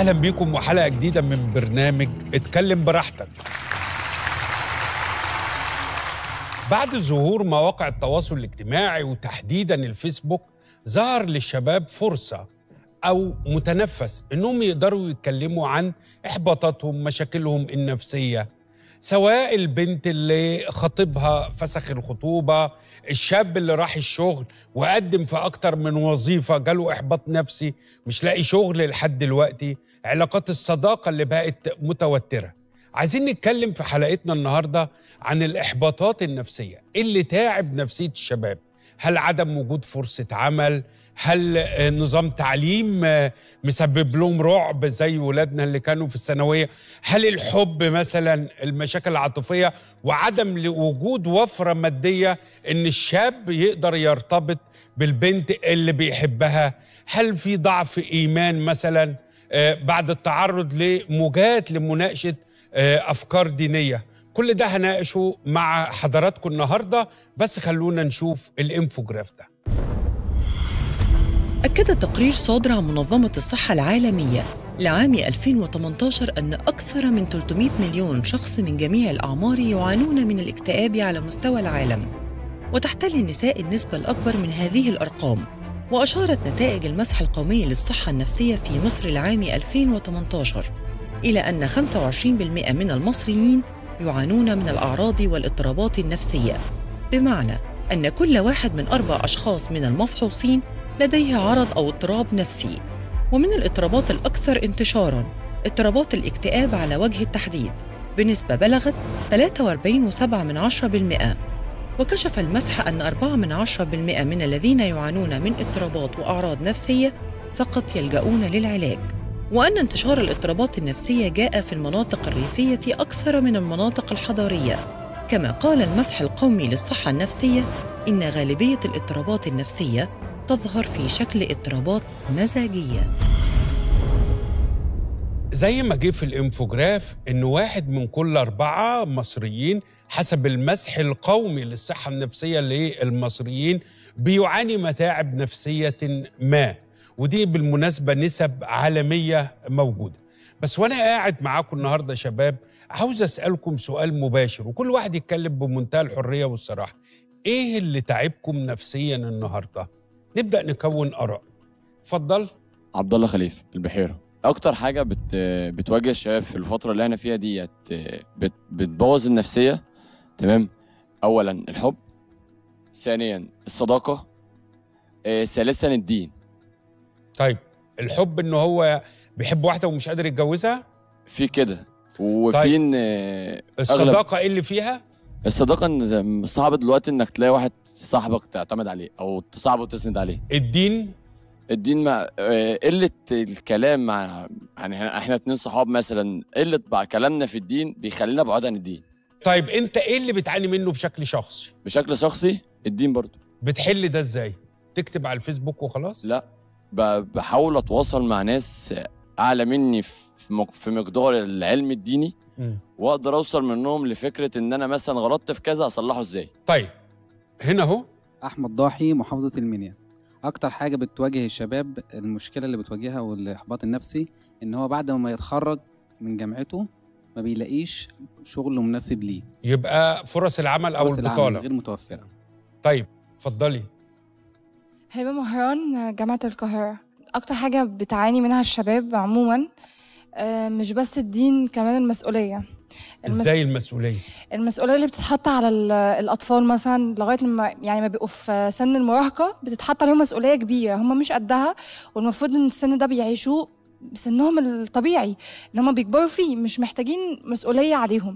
اهلا بيكم وحلقه جديده من برنامج اتكلم براحتك بعد ظهور مواقع التواصل الاجتماعي وتحديدا الفيسبوك ظهر للشباب فرصه او متنفس انهم يقدروا يتكلموا عن احباطاتهم مشاكلهم النفسيه سواء البنت اللي خطيبها فسخ الخطوبه الشاب اللي راح الشغل وقدم في اكتر من وظيفه جاله احباط نفسي مش لاقي شغل لحد دلوقتي علاقات الصداقه اللي بقت متوتره عايزين نتكلم في حلقتنا النهارده عن الاحباطات النفسيه اللي تاعب نفسيه الشباب هل عدم وجود فرصه عمل هل آه، نظام تعليم آه، مسبب لهم رعب زي ولادنا اللي كانوا في الثانويه هل الحب مثلا المشاكل العاطفيه وعدم وجود وفره ماديه ان الشاب يقدر يرتبط بالبنت اللي بيحبها هل في ضعف ايمان مثلا آه، بعد التعرض لموجات لمناقشه آه، افكار دينيه كل ده هناقشه مع حضراتكم النهارده بس خلونا نشوف الانفوجراف ده أكد تقرير صادر عن منظمة الصحة العالمية لعام 2018 أن أكثر من 300 مليون شخص من جميع الأعمار يعانون من الاكتئاب على مستوى العالم وتحتل النساء النسبة الأكبر من هذه الأرقام وأشارت نتائج المسح القومي للصحة النفسية في مصر العام 2018 إلى أن 25% من المصريين يعانون من الأعراض والاضطرابات النفسية بمعنى أن كل واحد من أربع أشخاص من المفحوصين لديه عرض أو اضطراب نفسي ومن الاضطرابات الأكثر انتشاراً اضطرابات الاكتئاب على وجه التحديد بنسبة بلغت 43.7 من عشرة بالمئة وكشف المسح أن 4 من عشرة بالمئة من الذين يعانون من اضطرابات وأعراض نفسية فقط يلجؤون للعلاج وأن انتشار الاضطرابات النفسية جاء في المناطق الريفية أكثر من المناطق الحضرية كما قال المسح القومي للصحة النفسية إن غالبية الاضطرابات النفسية تظهر في شكل اضطرابات مزاجية زي ما جه في الانفوجراف ان واحد من كل اربعه مصريين حسب المسح القومي للصحه النفسيه للمصريين بيعاني متاعب نفسيه ما ودي بالمناسبه نسب عالميه موجوده بس وانا قاعد معاكم النهارده يا شباب عاوز اسالكم سؤال مباشر وكل واحد يتكلم بمنتهى الحريه والصراحه ايه اللي تعبكم نفسيا النهارده نبدا نكون اراء اتفضل عبد الله خليفه البحيره اكتر حاجه بت بتواجه الشباب في الفتره اللي احنا فيها ديت بت بتبوظ النفسيه تمام اولا الحب ثانيا الصداقه آه، ثالثا الدين طيب الحب ان هو بيحب واحده ومش قادر يتجوزها في كده وفي طيب. ان آه، أغلب- الصداقه ايه اللي فيها الصداقه ان زي- صعب دلوقتي انك تلاقي واحد صاحبك تعتمد عليه او تصاحبه وتسند عليه الدين الدين مع آه، قله الكلام مع يعني إحنا- احنا اتنين صحاب مثلا قله بقى كلامنا في الدين بيخلينا بعاد عن الدين طيب انت ايه اللي بتعاني منه بشكل شخصي بشكل شخصي الدين برضو بتحل ده ازاي تكتب على الفيسبوك وخلاص لا ب- بحاول اتواصل مع ناس اعلى مني في مق- في مقدار العلم الديني مم. واقدر اوصل منهم لفكره ان انا مثلا غلطت في كذا اصلحه ازاي طيب هنا اهو احمد ضاحي محافظه المنيا اكتر حاجه بتواجه الشباب المشكله اللي بتواجهها والاحباط النفسي ان هو بعد ما يتخرج من جامعته ما بيلاقيش شغل مناسب ليه يبقى فرص العمل او فرص العمل البطاله غير متوفره طيب اتفضلي هبة مهران جامعة القاهرة أكتر حاجة بتعاني منها الشباب عموما آه، مش بس الدين كمان المسؤولية المس- ازاي المسؤوليه المسؤولية اللي بتتحط على ال- الأطفال مثلا لغاية لما يعني ما بيبقوا في سن المراهقة بتتحط عليهم مسؤولية كبيرة هم مش قدها والمفروض إن السن ده بيعيشوه بسنهم الطبيعي اللي هم بيكبروا فيه مش محتاجين مسؤولية عليهم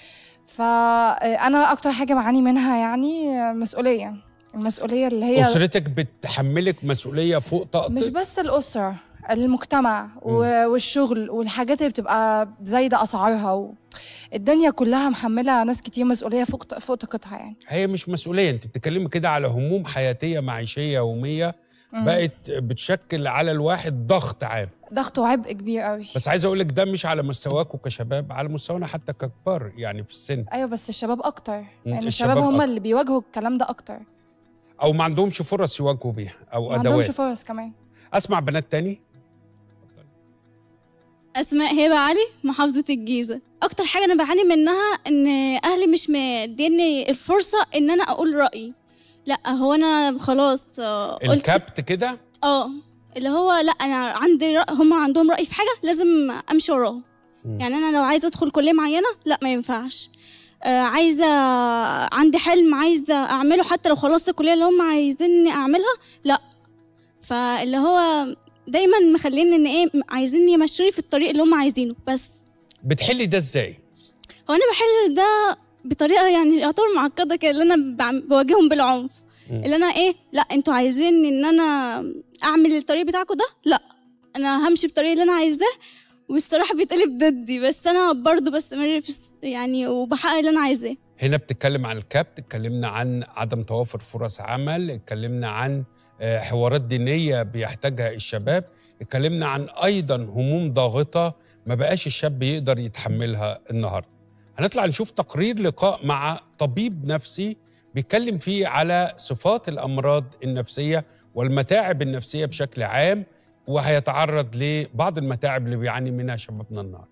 فأنا أكتر حاجة بعاني منها يعني آه، مسؤولية المسؤولية اللي هي اسرتك بتحملك مسؤوليه فوق طاقتك مش بس الأسرة المجتمع و- والشغل والحاجات اللي بتبقى زايدة أسعارها و... الدنيا كلها محملة ناس كتير مسؤولية فوق فوق طاقتها يعني هي مش مسؤوليه انت بتتكلمي كده على هموم حياتيه معيشيه يوميه مم. بقت بتشكل على الواحد ضغط عام ضغط وعبء كبير قوي بس عايز اقول لك ده مش على مستواكم كشباب على مستوانا حتى ككبار يعني في السن أيوة بس الشباب أكتر يعني الشباب الشباب هم أكتر. اللي بيواجهوا الكلام ده أكتر او ما عندهمش فرص يواجهوا بيها او ما عندهمش ادوات فرص كمان اسمع بنات تاني اسماء هبه علي محافظه الجيزه اكتر حاجه انا بعاني منها ان اهلي مش مديني الفرصه ان انا اقول رايي لا هو انا خلاص آه، قلت الكبت كده اه اللي هو لا انا عندي رأ... هم عندهم راي في حاجه لازم امشي وراهم مم. يعني انا لو عايزه ادخل كليه معينه لا ما ينفعش آه عايزه عندي حلم عايزه اعمله حتى لو خلصت الكليه اللي هم عايزيني اعملها لا فاللي هو دايما مخليني ان ايه عايزين يمشوني في الطريق اللي هم عايزينه بس بتحلي ده ازاي هو انا بحل ده بطريقه يعني يعتبر معقده كده اللي انا بعم- بواجههم بالعنف مم. اللي انا ايه لا انتوا عايزين ان انا اعمل الطريق بتاعكم ده لا انا همشي بالطريق اللي انا عايزاه والصراحه بيتقلب ضدي بس انا برضو بستمر في الس- يعني وبحقق اللي انا عايزاه هنا بتتكلم عن الكبت اتكلمنا عن عدم توافر فرص عمل اتكلمنا عن آه، حوارات دينية بيحتاجها الشباب اتكلمنا عن أيضا هموم ضاغطة ما بقاش الشاب يقدر يتحملها النهاردة هنطلع نشوف تقرير لقاء مع طبيب نفسي بيتكلم فيه على صفات الأمراض النفسية والمتاعب النفسية بشكل عام وهيتعرض لبعض المتاعب اللي بيعاني منها شبابنا النهارده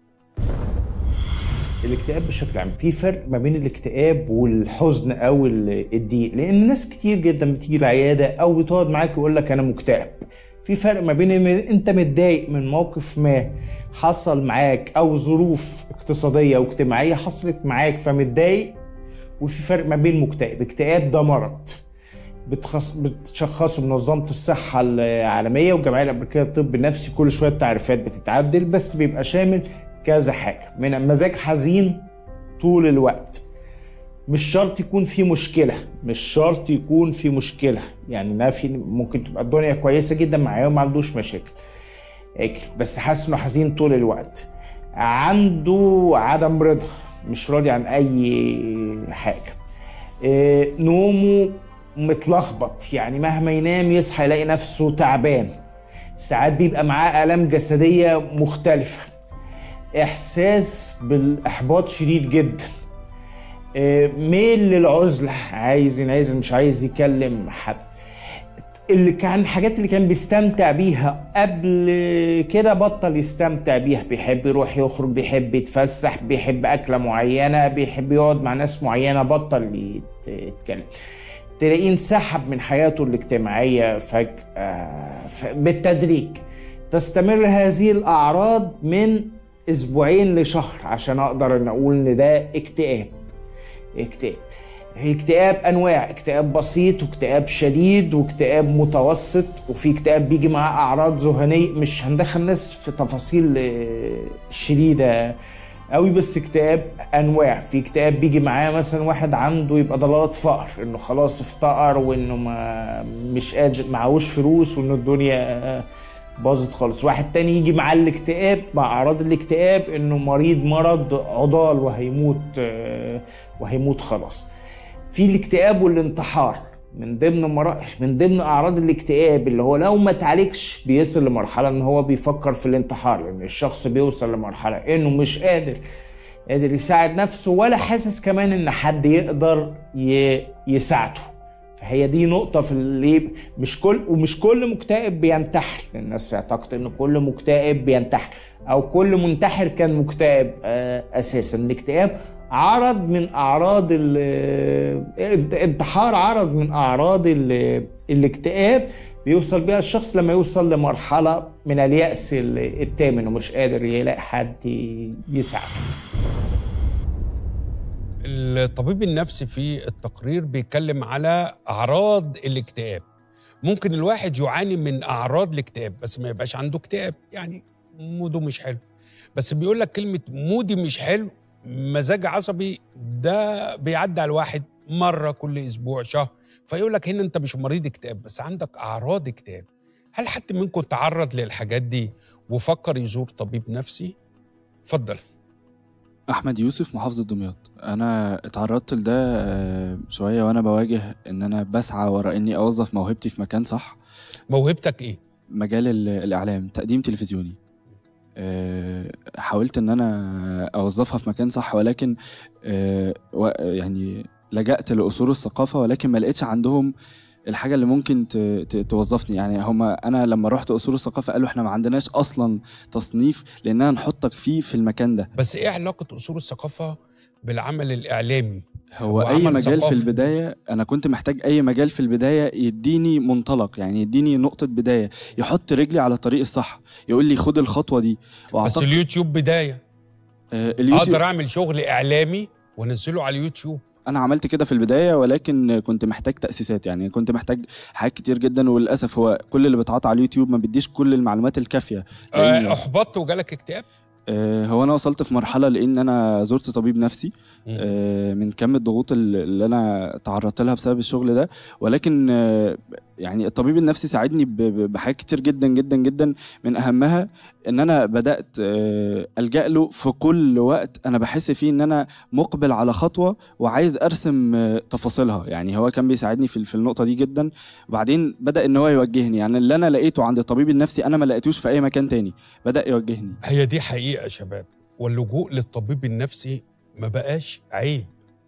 الاكتئاب بشكل عام في فرق ما بين الاكتئاب والحزن او ال- الضيق لان ناس كتير جدا بتيجي العياده او بتقعد معاك يقول لك انا مكتئب في فرق ما بين ان انت متضايق من موقف ما حصل معاك او ظروف اقتصاديه او اجتماعيه حصلت معاك فمتضايق وفي فرق ما بين مكتئب اكتئاب ده مرض بتخص... بتشخصه منظمة الصحة العالمية والجمعية الأمريكية للطب النفسي كل شوية التعريفات بتتعدل بس بيبقى شامل كذا حاجة من مزاج حزين طول الوقت مش شرط يكون في مشكلة مش شرط يكون في مشكلة يعني ما في ممكن تبقى الدنيا كويسة جدا معاه وما عندوش مشاكل اكل بس حاسس انه حزين طول الوقت عنده عدم رضا مش راضي عن اي حاجة إيه، نومه متلخبط يعني مهما ينام يصحى يلاقي نفسه تعبان ساعات بيبقى معاه آلام جسدية مختلفة إحساس بالإحباط شديد جدا آه، ميل للعزلة عايز ينعزل مش عايز يكلم حد اللي كان الحاجات اللي كان بيستمتع بيها قبل كده بطل يستمتع بيها بيحب يروح يخرج بيحب يتفسح بيحب أكلة معينة بيحب يقعد مع ناس معينة بطل يت- يتكلم تلاقيه انسحب من حياته الاجتماعية فجأة ف- بالتدريج تستمر هذه الأعراض من أسبوعين لشهر عشان أقدر أن أقول إن ده اكتئاب اكتئاب اكتئاب انواع اكتئاب بسيط واكتئاب شديد واكتئاب متوسط وفي اكتئاب بيجي معاه اعراض ذهنيه مش هندخل ناس في تفاصيل آه، شديده قوي بس اكتئاب انواع في اكتئاب بيجي معاه مثلا واحد عنده يبقى ضلالة فقر انه خلاص افتقر وانه ما مش قادر معهوش فلوس وانه الدنيا آه، باظت خالص واحد تاني يجي معاه الاكتئاب مع اعراض الاكتئاب انه مريض مرض عضال وهيموت آه، وهيموت خلاص في الاكتئاب والانتحار من ضمن مرا... من ضمن اعراض الاكتئاب اللي هو لو ما اتعالجش بيصل لمرحله ان هو بيفكر في الانتحار لان الشخص بيوصل لمرحله انه مش قادر قادر يساعد نفسه ولا حاسس كمان ان حد يقدر ي... يساعده فهي دي نقطة في اللي مش كل ومش كل مكتئب بينتحر الناس تعتقد ان كل مكتئب بينتحر او كل منتحر كان مكتئب آه، اساسا الاكتئاب عرض من اعراض ال- انتحار عرض من اعراض ال- الاكتئاب بيوصل بيها الشخص لما يوصل لمرحلة من اليأس ال- التام ومش قادر يلاقي حد يساعده الطبيب النفسي في التقرير بيتكلم على اعراض الاكتئاب ممكن الواحد يعاني من اعراض الاكتئاب بس ما يبقاش عنده اكتئاب يعني موده مش حلو بس بيقول لك كلمه مودي مش حلو مزاج عصبي ده بيعدي على الواحد مره كل اسبوع شهر فيقول لك هنا انت مش مريض اكتئاب بس عندك اعراض اكتئاب هل حد منكم تعرض للحاجات دي وفكر يزور طبيب نفسي اتفضل احمد يوسف محافظه دمياط انا اتعرضت لده آه، شويه وانا بواجه ان انا بسعى ورا اني اوظف موهبتي في مكان صح موهبتك ايه مجال ال- الاعلام تقديم تلفزيوني آه، حاولت ان انا اوظفها في مكان صح ولكن آه، و- يعني لجأت لأصول الثقافة ولكن ما لقيتش عندهم الحاجه اللي ممكن ت- ت- توظفني يعني هما انا لما رحت اصول الثقافه قالوا احنا ما عندناش اصلا تصنيف لاننا نحطك فيه في المكان ده بس ايه علاقه اصول الثقافه بالعمل الاعلامي هو هو اي عمل مجال في ثقافي. البدايه انا كنت محتاج اي مجال في البدايه يديني منطلق يعني يديني نقطه بدايه يحط رجلي على الطريق الصح يقول لي خد الخطوه دي بس واعتقد اليوتيوب بدايه آه اليوتيوب اقدر اعمل شغل اعلامي وانزله على اليوتيوب انا عملت كده في البدايه ولكن كنت محتاج تاسيسات يعني كنت محتاج حاجات كتير جدا وللاسف هو كل اللي بيتعاطى على اليوتيوب ما بيديش كل المعلومات الكافيه لأن- آه، احبطت وجالك اكتئاب آه، هو انا وصلت في مرحله لان انا زرت طبيب نفسي مم. آه، من كم الضغوط ال- اللي انا تعرضت لها بسبب الشغل ده ولكن آه، يعني الطبيب النفسي ساعدني ب- ب- بحاجات كتير جدا جدا جدا من اهمها ان انا بدات آه، الجا له في كل وقت انا بحس فيه ان انا مقبل على خطوه وعايز ارسم آه، تفاصيلها يعني هو كان بيساعدني في في النقطه دي جدا وبعدين بدا ان هو يوجهني يعني اللي انا لقيته عند الطبيب النفسي انا ما لقيتوش في اي مكان تاني بدا يوجهني هي دي حقيقة يا شباب واللجوء للطبيب النفسي ما بقاش عيب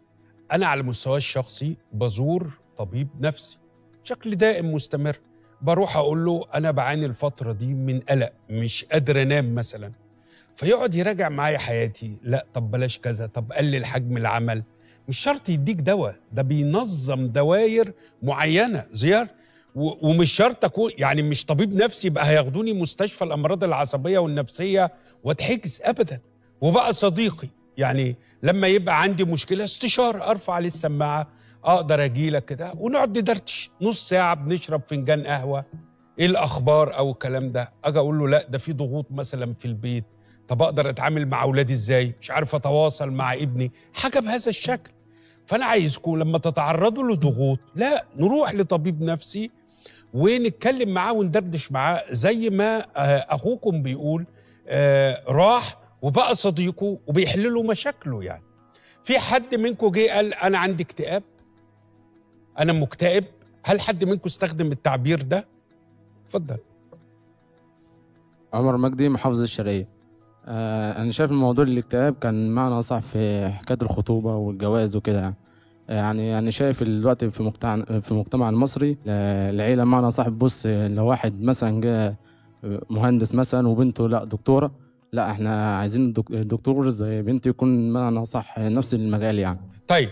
أنا على المستوى الشخصي بزور طبيب نفسي بشكل دائم مستمر بروح أقول له أنا بعاني الفترة دي من قلق مش قادر أنام مثلا فيقعد يراجع معايا حياتي لا طب بلاش كذا طب قلل حجم العمل مش شرط يديك دواء ده بينظم دواير معينة زيار و- ومش شرط اكون يعني مش طبيب نفسي يبقى هياخدوني مستشفى الامراض العصبيه والنفسيه واتحجز ابدا وبقى صديقي يعني لما يبقى عندي مشكله استشاره ارفع عليه السماعه اقدر اجي لك كده ونقعد ندردش نص ساعه بنشرب فنجان قهوه ايه الاخبار او الكلام ده اجي اقول له لا ده في ضغوط مثلا في البيت طب اقدر اتعامل مع اولادي ازاي مش عارف اتواصل مع ابني حاجه بهذا الشكل فانا عايزكم لما تتعرضوا لضغوط لا نروح لطبيب نفسي ونتكلم معاه وندردش معاه زي ما آه، اخوكم بيقول آه، راح وبقى صديقه وبيحل له مشاكله يعني في حد منكم جه قال انا عندي اكتئاب انا مكتئب هل حد منكم استخدم التعبير ده اتفضل عمر مجدي محافظ الشرقية آه أنا شايف الموضوع الاكتئاب كان معنى أصح في حكاية الخطوبة والجواز وكده يعني يعني يعني شايف الوقت في مجتمع في المجتمع المصري آه، العيلة معنى صح بص لو واحد مثلا جه مهندس مثلا وبنته لا دكتورة لا احنا عايزين الدك- الدكتور زي بنتي يكون معنى صح نفس المجال يعني طيب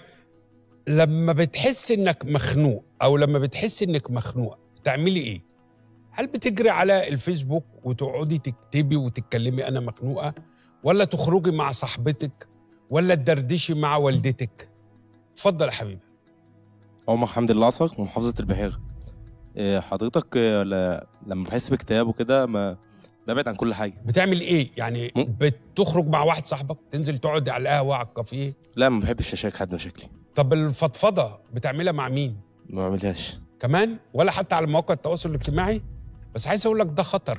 لما بتحس انك مخنوق او لما بتحس انك مخنوقه بتعملي ايه هل بتجري على الفيسبوك وتقعدي تكتبي وتتكلمي انا مخنوقه ولا تخرجي مع صاحبتك ولا تدردشي مع والدتك اتفضل يا حبيبي عمر حمد العصر من محافظة البحيرة إيه، حضرتك إيه، ل- لما بحس باكتئاب وكده ما ببعد عن كل حاجة بتعمل ايه يعني م- بتخرج مع واحد صاحبك تنزل تقعد على القهوه على الكافيه لا ما بحبش أشارك حد مشاكلي طب الفضفضه بتعملها مع مين ما بعملهاش كمان ولا حتى على مواقع التواصل الاجتماعي بس عايز اقول لك ده خطر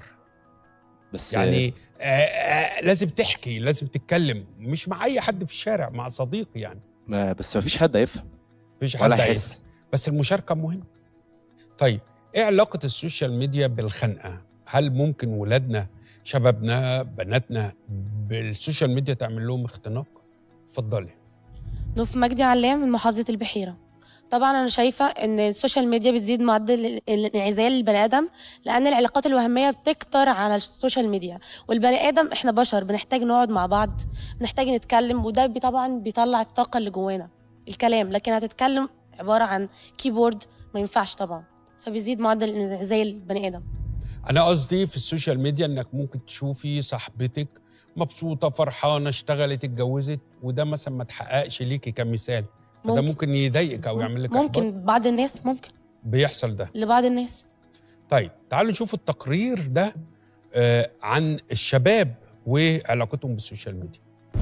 بس يعني آه آه لازم تحكي لازم تتكلم مش مع اي حد في الشارع مع صديق يعني ما بس ما فيش حد هيفهم مفيش حد ولا هيفهم. يحس بس المشاركه مهمه طيب ايه علاقه السوشيال ميديا بالخنقه هل ممكن ولادنا شبابنا بناتنا بالسوشيال ميديا تعمل لهم اختناق اتفضلي نوف مجدي علام من محافظة البحيرة طبعا أنا شايفة إن السوشيال ميديا بتزيد معدل ال- الانعزال للبني آدم لأن العلاقات الوهمية بتكتر على السوشيال ميديا والبني آدم إحنا بشر بنحتاج نقعد مع بعض بنحتاج نتكلم وده بي- طبعا بيطلع الطاقة اللي جوانا الكلام لكن هتتكلم عبارة عن كيبورد ما ينفعش طبعا فبيزيد معدل الانعزال البني آدم انا قصدي في السوشيال ميديا انك ممكن تشوفي صاحبتك مبسوطه فرحانه اشتغلت اتجوزت وده مثلا ما تحققش ليكي كمثال فده ممكن. ممكن يضايقك او يعمل لك إحباط. ممكن بعض الناس ممكن بيحصل ده لبعض الناس طيب تعالوا نشوف التقرير ده آه عن الشباب وعلاقتهم بالسوشيال ميديا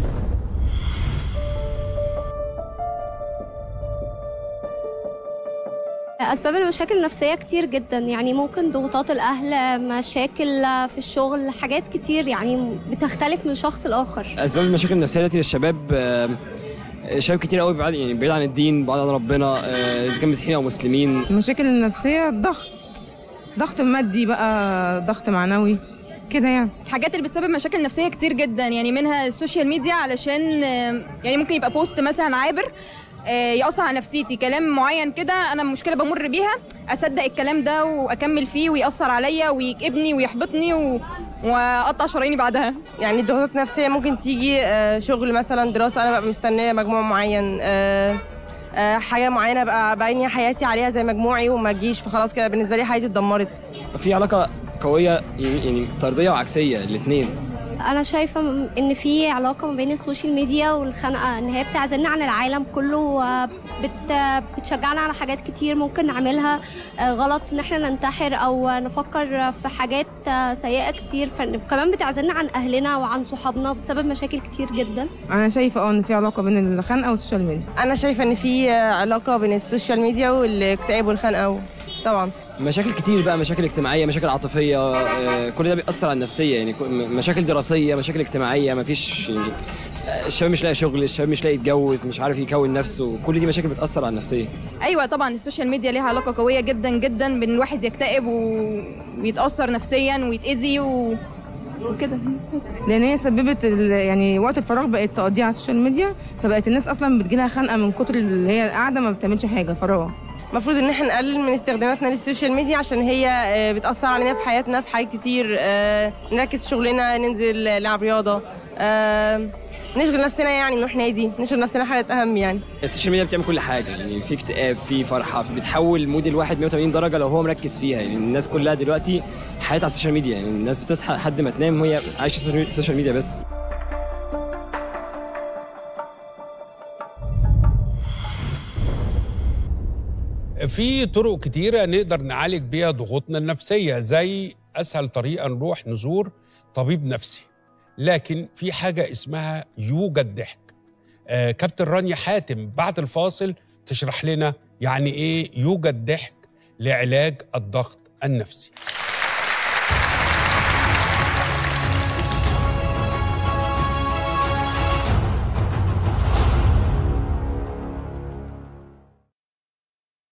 أسباب المشاكل النفسية كتير جدا يعني ممكن ضغوطات الأهل مشاكل في الشغل حاجات كتير يعني بتختلف من شخص لآخر اسباب المشاكل النفسيه دلوقتي للشباب آه، شباب كتير قوي بعيد يعني بعيد عن الدين بعيد عن ربنا آه، اذا كان مسيحيين او مسلمين المشاكل النفسية ضغط ضغط مادي بقى ضغط معنوي كده يعني الحاجات اللي بتسبب مشاكل نفسيه كتير جدا يعني منها السوشيال ميديا علشان آه، يعني ممكن يبقى بوست مثلا عابر آه، يأثر على نفسيتي كلام معين كده انا مشكله بمر بيها اصدق الكلام ده واكمل فيه ويأثر عليا ويكئبني ويحبطني و... واقطع شراييني بعدها يعني الضغوطات النفسية ممكن تيجي آه، شغل مثلا دراسة أنا ببقى مستنية مجموع معين آه، آه، حاجة معينة بقى بانية حياتي عليها زي مجموعي وما تجيش فخلاص كده بالنسبة لي حياتي اتدمرت في علاقه قويه يعني يعني طرديه وعكسيه الاثنين انا شايفه م- ان في علاقه ما بين السوشيال ميديا والخنقه ان هي بتعزلنا عن العالم كله وبت بتشجعنا على حاجات كتير ممكن نعملها آه، غلط ان احنا ننتحر او نفكر في حاجات آه، سيئه كتير فكمان بتعزلنا عن اهلنا وعن صحابنا بتسبب مشاكل كتير جدا انا شايفه اه ان في علاقه بين الخنقه والسوشيال ميديا أنا شايفة إن في آه، علاقة بين السوشيال ميديا والاكتئاب والخنقة طبعا مشاكل كتير بقى مشاكل اجتماعيه مشاكل عاطفيه آه، كل ده بيأثر على النفسيه يعني كل- م- مشاكل دراسيه مشاكل اجتماعيه مفيش يعني آه، الشباب مش لاقي شغل الشباب مش لاقي يتجوز مش عارف يكون نفسه كل دي مشاكل بتأثر على النفسيه ايوه طبعا السوشيال ميديا ليها علاقه قويه جدا جدا بان الواحد يكتئب و... ويتاثر نفسيا ويتاذي و... وكده لان هي سببت ال- يعني وقت الفراغ بقت تقضيه على السوشيال ميديا فبقت الناس اصلا بتجيلها خنقه من كتر اللي هي قاعده ما بتعملش حاجه فراغ المفروض ان احنا نقلل من استخداماتنا للسوشيال ميديا عشان هي آه، بتأثر علينا في حياتنا في حاجات كتير آه، نركز في شغلنا ننزل نلعب رياضة آه، نشغل نفسنا يعني نروح نادي نشغل نفسنا حاجات أهم يعني السوشيال ميديا بتعمل كل حاجه يعني في اكتئاب في فرحه في بتحول مود الواحد 180 درجه لو هو مركز فيها يعني الناس كلها دلوقتي حياتها على السوشيال ميديا يعني الناس بتصحى لحد ما تنام وهي عايشه السوشيال ميديا بس في طرق كتيرة نقدر نعالج بيها ضغوطنا النفسية زي أسهل طريقة نروح نزور طبيب نفسي لكن في حاجة اسمها يوجا الضحك آه كابتن رانيا حاتم بعد الفاصل تشرح لنا يعني إيه يوجا الضحك لعلاج الضغط النفسي